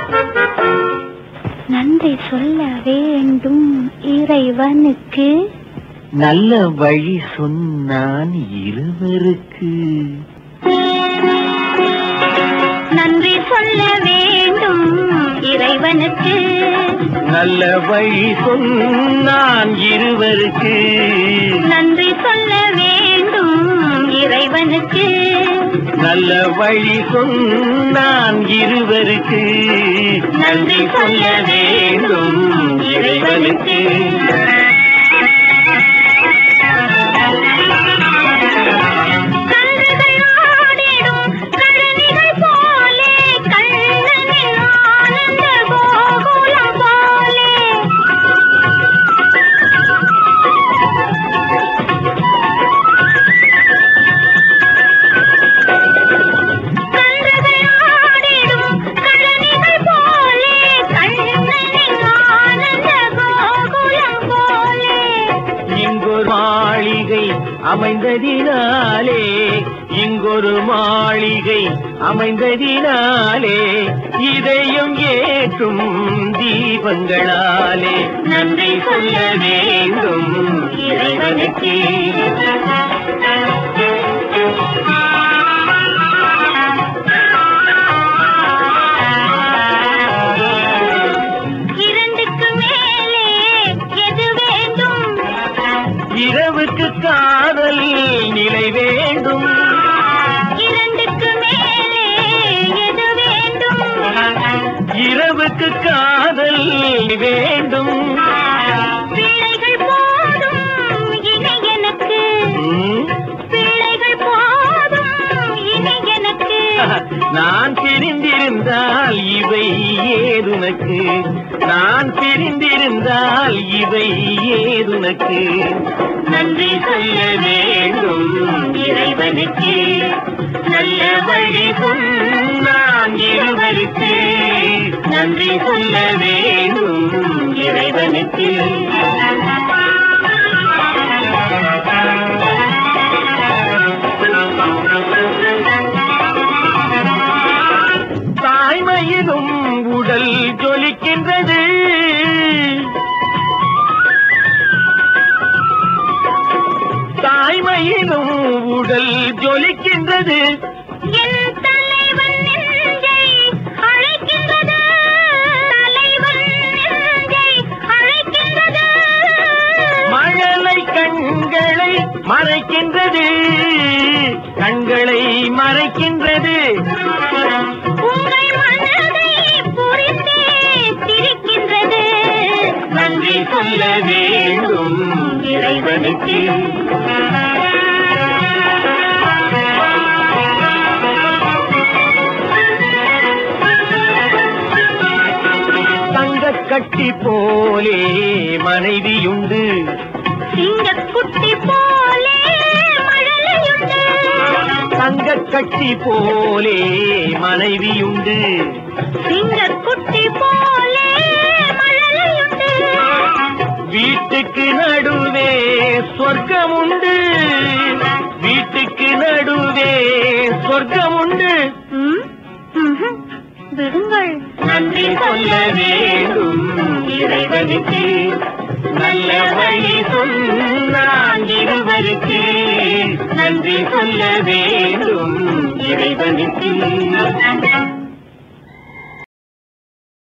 நன்றி சொல்ல வேண்டும் இறைவனுக்கு நல்ல வழி சொன்னான் இருவருக்கு நன்றி சொல்ல வேண்டும் இறைவனுக்கு நல்ல வழி சொன்னான் இருவருக்கு நன்றி சொல்ல வேண்டும் இறைவனுக்கு நல்ல வழி சொன்னான் இருவருக்கு நன்றி சொல்ல வேண்டும் இறைவனுக்கு கன்றுகள் ஆடிடும் கழனிகள் போலே கண்ணனின் ஆனந்த கோகுலம் போலே கன்றுகள் ஆடிடும் கழனிகள் போலே கண்ணனின் ஆனந்த கோகுலம் போலே இங்கொரு மாளிகை அமைந்ததினாலே இங்கொரு மாளிகை அமைந்ததினாலே இதையும் ஏற்றும் தீபங்களாலே நன்றி சொல்ல வேண்டும் இறைவனுக்கு இரண்டுக்கு மேலே எது வேண்டும் இரவுக்கு காதல் நிலை வேண்டும் இரண்டுக்கு மேலே எது வேண்டும் இரவுக்கு காதல் வேண்டும் பிள்ளைகள் போதும் இனி எனக்கு ம்? பிள்ளைகள் போதும் இனி எனக்கு நான் தெரிந்திருந்தால் இவை ஏதுனக்கு நான் தெரிந்திருந்தால் இவை ஏதுனக்கு நன்றி சொல்ல வேண்டும் இறைவனுக்கு நல்ல வழி சொன்னான் இருவருக்கு நன்றி சொல்ல வேண்டும் இறைவனுக்கு தாய்மையிலும் உடல் ஜொலிக்கின்றது தாய்மையிலும் உடல் ஜொலிக்கின்றது என் தலைவன் நெஞ்சை அழைக்கின்றது தலைவன் நெஞ்சை அழைக்கின்றது மழலை கண்களை மறைக்கின்றது கண்களை மறைக்கின்றது உங்கள் மனதை புரிந்தே சிரிக்கின்றது நன்றி சொல்ல வேண்டும் இறைவனுக்கு தங்கக் கட்டி போலே மனைவியுண்டு சிங்கக்குட்டி போலே மழலையுண்டு தங்கக் கட்டி போலே மனைவியுண்டு சிங்கக்குட்டி போலே மழலையுண்டு வீட்டுக்கு நடுவே சொர்க்கம் உண்டு வீட்டுக்கு நடுவே சொர்க்கம் உண்டு ம்? ம்ஹும். விடுங்கள் நன்றி சொல்ல வேண்டும் இறைவனுக்கு நல்ல வழி சொன்னான் இருவருக்கு நன்றி சொல்ல வேண்டும் இறைவனுக்கு